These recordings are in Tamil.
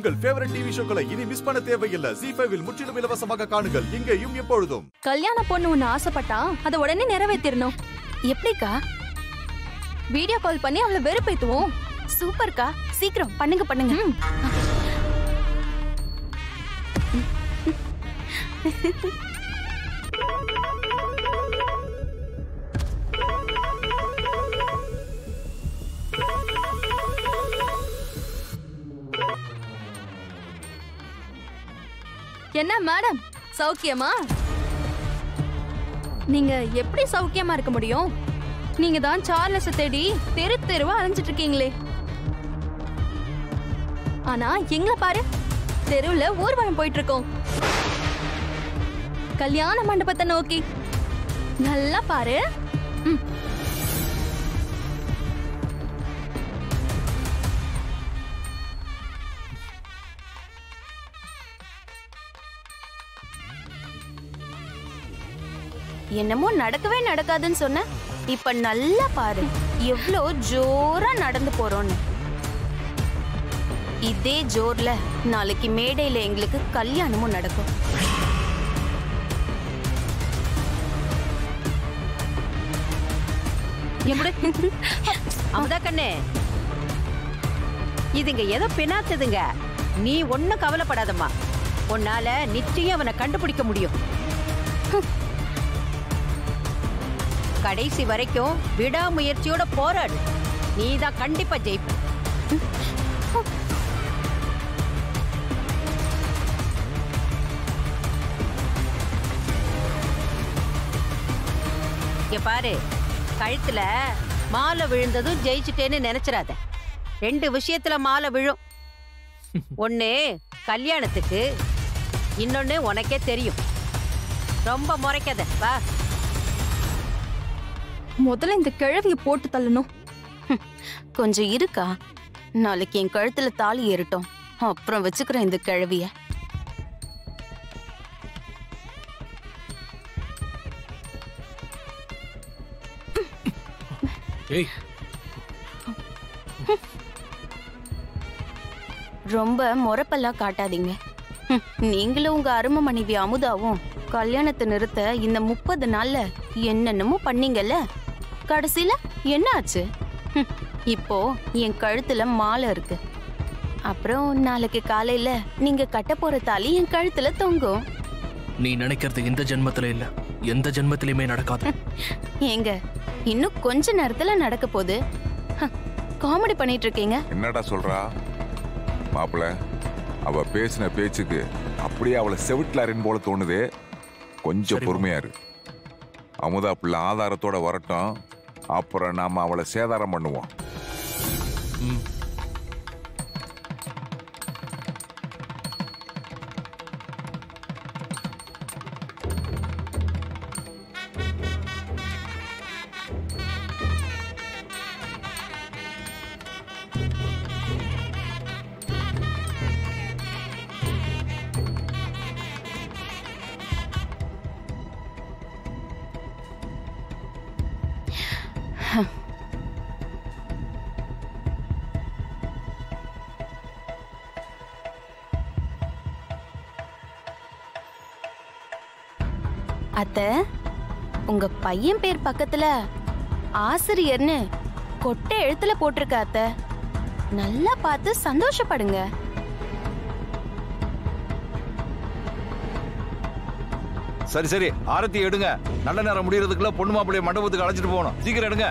உங்கள் ஃபேவரட் டிவி ஷோக்களை இனி மிஸ் பண்ண தேவையில்லை ஜி ஃபைவில் முற்றிலும் இலவசமாக காணுங்கள் இங்கேயும் எப்பொழுதும் கல்யாண பொண்ணு ஒண்ணு ஆசைப்பட்டா அதை உடனே நிறைவேத்திரணும் எப்படிக்கா வீடியோ கால் பண்ணி அவளை வெறுப்பேத்துவோம் சூப்பர்க்கா சீக்கிரம் பண்ணுங்க பண்ணுங்க ம். என்ன மேடம் சௌக்கியமா நீங்க எப்படி சௌக்கியமா இருக்க முடியும் நீங்க தான் சார்லஸ தேடி தெரு தெருவா அலைஞ்சிட்டு இருக்கீங்களே ஆனா எங்கள பாரு தெருவுல ஊர்வலம் போயிட்டு இருக்கோம் கல்யாண மண்டபத்தை நோக்கி நல்லா பாரு ம். என்னமோ நடக்கவே நடக்காதுன்னு சொன்ன இப்ப நல்லா பாரு எவ்ளோ ஜோரா நடந்து போறோம்னு இதே ஜோர்ல நாளைக்கு மேடையில எங்களுக்கு கல்யாணமும் நடக்கும் எப்படி அமுதா கண்ணு இதுங்க ஏதோ பினாத்துதுங்க நீ ஒண்ணும் கவலைப்படாதம்மா உன்னால நிச்சயம் அவனை கண்டுபிடிக்க முடியும் கடைசி வரைக்கும் விடாமுயற்சியோட போராடு நீ தான் கண்டிப்பா ஜெயிப்ப இங்க பாரு கழுத்துல மாலை விழுந்ததும் ஜெயிச்சுட்டேன்னு நினைச்சிடாத ரெண்டு விஷயத்துல மாலை விழும் ஒண்ணு கல்யாணத்துக்கு இன்னொன்னு உனக்கே தெரியும் ரொம்ப முறைக்காத வா முதல்ல இந்த கிழவிய போட்டு தள்ளணும் கொஞ்சம் இருக்கா நாளைக்கு என் கழுத்துல தாலி ஏறட்டும் அப்புறம் வச்சுக்கிறேன் இந்த கிழவிய ஏய் ரொம்ப முறப்பெல்லாம் காட்டாதீங்க ஹம், நீங்களும் உங்க அருமை மனைவி அமுதாவும் கல்யாணத்தை நிறுத்த இந்த முப்பது நாள்ல என்னென்னமோ பண்ணீங்கல்ல கடைசியில என்ன ஆச்சு ஹம், இப்போ என் கழுத்துல மாலை இருக்கு அப்புறம் நாளைக்கு காலையில நீங்க கட்ட போற தாலி என் கழுத்துல தொங்கும் நீ நினைக்கிறது இந்த ஜென்மத்துல இல்ல எந்த ஜென்மத்திலயுமே நடக்காது ஏங்க இன்னும் கொஞ்ச நேரத்துல நடக்க போகுது ஹ, காமெடி பண்ணிட்டு இருக்கீங்க என்னடா சொல்றா மாப்பிள அவ பேசின பேச்சுக்கு அப்படியே அவளை செவிட்லாரின் போல தோணுது கொஞ்சம் சரிம்மா. பொறுமையா இரு அமுதா பிள்ளை ஆதாரத்தோட வரட்டும் அப்புறம் நாம அவளை சேதாரம் பண்ணுவோம் ம். அத்த உங்க பையன் பேர் பக்கத்துல ஆசிரியர்னு கொட்டை எழுத்துல போட்டிருக்க அத்த நல்லா பார்த்து சந்தோஷப்படுங்க சரி சரி ஆரத்தி எடுங்க நல்ல நேரம் முடியறதுக்குள்ள பொண்ணு மாப்பிள்ளைய மண்டபத்துக்கு அழைச்சிட்டு போகணும் சீக்கிரம் எடுங்க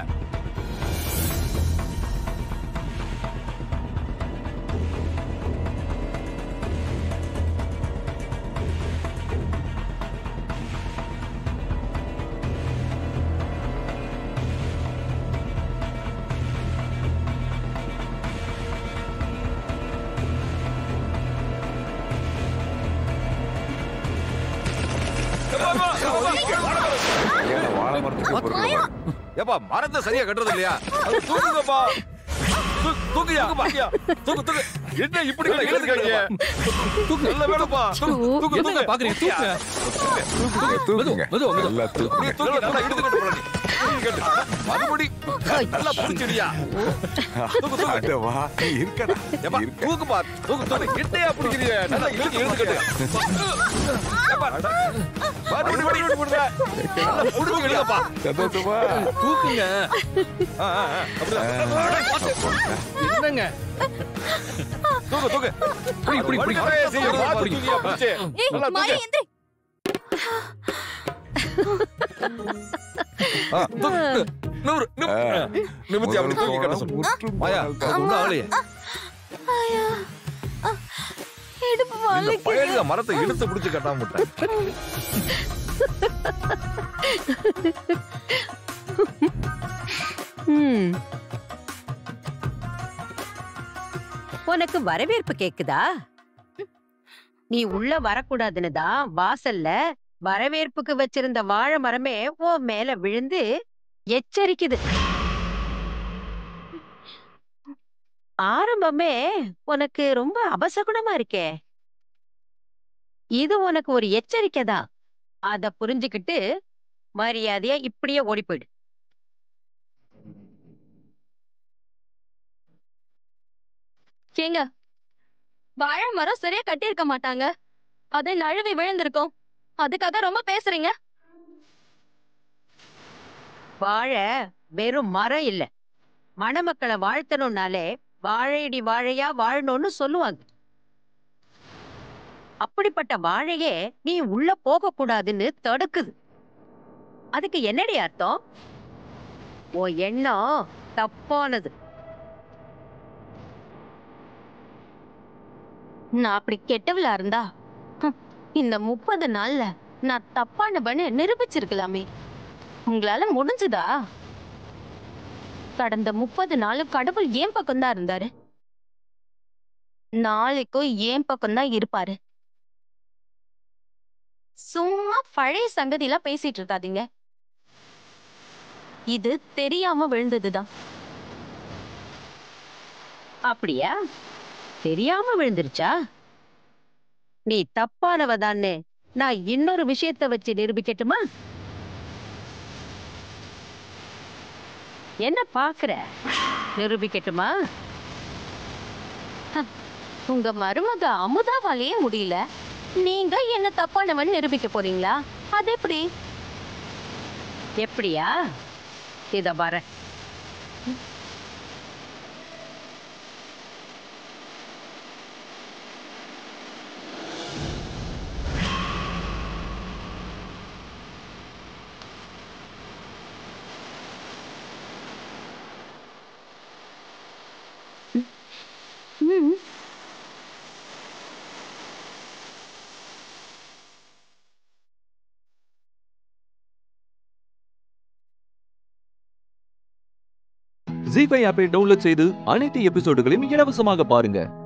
கல்யாண வாழை மரத்துக்கு பொறுக்கல ஏப்பா மரத்தை சரியா கட்டுறது இல்லையா அது தூக்குங்கப்பா தூ- தூக்குயா தூக்குயா. தூக்கு தூக்கு என்ன இப்படி எல்லாம் இழுத்துக்கிறீங்க நல்ல வேலைப்பா தூக்கு தூக்கு என்னங்க தூக்கு பாக்குறீங்க தூக்குங்க தூக்குங்க மெதுவா, மெதுவா. நல்லா தூக்குங்க நீ தூக்கி நல்லா இழுத்துக்கிட்டு போற நீ கேட்டு மறுபடி நல்லா புடிச்சிடியா தூக்கு தூக்கு அடவா இருக்கடா ஏப்பா இருக்க தூக்குப்பா தூக்கு தூக்கு என்னையா பிடிக்கிறிய நல்லா இழுத்து இழுத்துக்கட்டு ஏப்பா மறுபடி மறுபடி விடுங்க நல்லா புடிச்சு இழுங்கப்பா சந்தோஷமா தூக்குங்க ஆ, ஆ, ஆ, அப்படிதான். என்னங்க தூக்கு தூக்கு புடி, புடி, புடி. வலிக்கவே செய்யும். பார்த்து புடி. தூக்கியா, பிடிச்சு. ஏய் நல்லா மாயா தூக்கு. எந்திரி ஆ, தூக்கு. நிமிரு, நிமிரு. நிமித்தி அப்படி தூக்கி கட்ட சொல்லு. முற்றும் மாயா, போனால் அது ஒண்ணும் ஆகலையே. இடுப்பு இந்த வலி பயலுக மரத்தை இழுத்து பிடிச்சு கட்டாம விட்டேன் ம். உனக்கு வரவேற்பு கேக்குதா நீ உள்ள வரக்கூடாதுன்னு தான் வாசல்ல வரவேற்புக்கு வச்சிருந்த வாழை மரமே உன் மேல விழுந்து எச்சரிக்குது ஆரம்பமே உனக்கு ரொம்ப அபசகுணமா இருக்கே இது உனக்கு ஒரு எச்சரிக்கை தான் அத புரிஞ்சுக்கிட்டு மரியாதையா இப்படியே ஓடி போயிடு ஏங்க வாழை மரம் சரியா கட்டி இருக்க மாட்டாங்க அதை நழுவி விழுந்திருக்கும் அதுக்காக ரொம்ப பேசுறீங்க வாழை வெறும் மரம் இல்ல மணமக்களை வாழ்த்தணும்னாலே வாழையடி வாழையா வாழணும்னு சொல்லுவாங்க அப்படிப்பட்ட வாழையே நீ உள்ள போக கூடாதுன்னு தடுக்குது அதுக்கு என்னடி அர்த்தம் உன் எண்ணம் தப்பானது நான் அப்படி கெட்டவளா இருந்தா ஹம், இந்த முப்பது நாள்ல நான் தப்பானவன்னு நிரூபிச்சிருக்கலாமே உங்களால முடிஞ்சுதா கடந்த முப்பது நாளும் கடவுள் ஏன் பக்கம்தான் இருந்தாரு நாளைக்கும் ஏன் பக்கம்தான் இருப்பாரு சும்மா பழைய சங்கதியெல்லாம் பேசிட்டு இருக்காதீங்க இது தெரியாம விழுந்ததுதான் அப்படியா தெரியாம விழுந்துருச்சா நீ தப்பானவதான்னு நான் இன்னொரு விஷயத்த வச்சு நிரூபிக்கட்டுமா என்ன பாக்குற நிரூபிக்கட்டுமா உங்க மருமக அமுதாவாலேயே முடியல நீங்க என்ன தப்பானவன் நிரூபிக்க போறீங்களா அது எப்படி எப்படியா இத பாரு ம் ஜி ஃபைவ் ஆப்பை டவுன்லோட் செய்து அனைத்து எபிசோடுகளையும் இலவசமாக பாருங்க